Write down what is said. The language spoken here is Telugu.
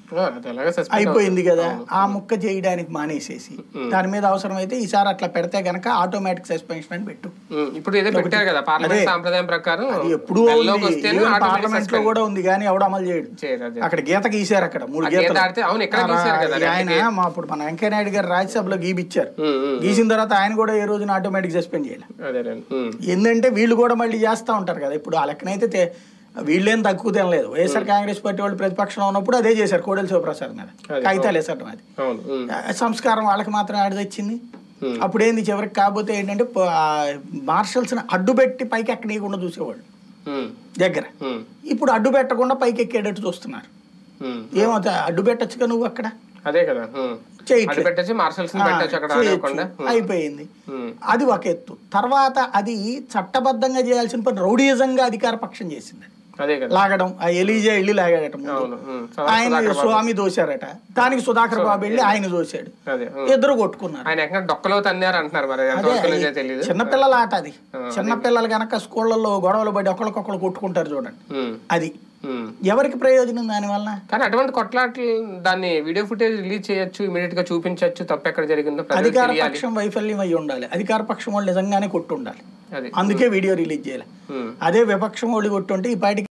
ఆ, అది అలాగే suspend అయిపోయింది అవుతుంది. కదా ఆ ముక్క చేయడానికి మానేసేసి దాని మీద అవసరమైతే ఈసారి అట్లా పెడితే గనక ఆటోమేటిక్ సస్పెన్షన్ అని పెట్టు ఉమ్, ఇప్పుడు ఏదో పెట్టారు కదా పార్లమెంట్ అదే. సాంప్రదాయం ప్రకారం అది ఎప్పుడూ బెల్లోకి ఉంది వస్తేనే ఈవెన్ automatic పార్లమెంట్ లో suspend. కూడా ఉంది కానీ ఎవడు అమలు చేయడు చేయరు అదే. అక్కడ గీత గీశారు అక్కడ మూడు ఆ గీత గీతలు ఆడితే అవును ఇక్కడ గీశారు కదా ఆ, ఆయన రెండుకి. మా అప్పుడు మన వెంకయ్య నాయుడు గారు రాజ్యసభలో గీపిచ్చారు ఉమ్, ఉమ్, గీసిన తర్వాత ఆయన కూడా ఏ రోజున ఆటోమేటిక్ సస్పెండ్ చేయాలి అదేనండి ఉమ్, ఏంటంటే వీళ్ళు కూడా మళ్ళీ చేస్తూ ఉంటారు కదా ఇప్పుడు ఆ లెక్కనైతే తే- వీళ్ళేం తక్కువ తినలేదు వైఎస్ఆర్ కాంగ్రెస్ పార్టీ వాళ్ళు ప్రతిపక్షంలో ఉన్నప్పుడు అదే చేశారు కోడెల శివప్రసాద్ మీద అదే. కాగితాలు వేసడం అది అవును ఉమ్, ఆ, సంస్కారం వాళ్ళకి మాత్రం ఆడ తెచ్చింది Hmm. అప్పుడేంది చివరికి కాకపోతే ఏంటంటే ప- ఆ మార్షల్స్ని అడ్డుపెట్టి పైకి ఎక్కనీయకుండా చూసేవాళ్ళు ఉమ్, దగ్గర ఉమ్, ఇప్పుడు అడ్డు పెట్టకుండా పైకి ఎక్కేటట్టు చూస్తున్నారు ఉమ్. ఏమవుతా అడ్డు పెట్టచ్చుగా నువ్వు అక్కడ అదే కదా ఉమ్. చేయట్లేదు. అది పెట్టచ్చు మార్షల్స్ ఆ, పెట్టచ్చు అక్కడ చేయొచ్చు. ఆడకుండా ఉమ్, అయిపోయింది ఉమ్, అది ఒక ఎత్తు తర్వాత అది చట్టబద్ధంగా చేయాల్సిన పని రౌడీయిజంగా అధికార పక్షం చేసింది అదే కదా లాగడం ఆ ఎలీజా వెళ్ళి లాగాడట ముందు. అవును ఉమ్, ఆయన సుధాకర్ బాబు. స్వామి దోశారట దానికి సుధాకర్ బాబు వెళ్ళి ఆయన దోశాడు అదే ఉమ్. ఇద్దరు కొట్టుకున్నారు ఆయన ఎక్కడ డొక్కలో తన్నారు అంటున్నారు మరి ఎంత అదే వరకు నిజమో తెలియదు చిన్నపిల్లల ఆట అది ఆ, చిన్నపిల్లలు కనుక స్కూళ్ళల్లో గొడవలు పడి ఒకరికొకరు కొట్టుకుంటారు చూడండి ఉమ్, అది ఉమ్. ఎవరికి ప్రయోజనం దానివల్ల కానీ అటువంటి కొట్లాటలు దాన్ని వీడియో ఫుటేజ్ రిలీజ్ చేయొచ్చు ఇమీడియట్ గా చూపించవచ్చు తప్పు ఎక్కడ జరిగిందో ప్రజలకు అధికార తెలియాలి పక్షం వైఫల్యం అయి ఉండాలి అధికార పక్షం వాళ్ళు నిజంగానే కొట్టు ఉండాలి అది అందుకే వీడియో రిలీజ్ చేయాలి ఉమ్. అదే విపక్షం వాళ్ళు కొట్టుంటే ఈ పాటికి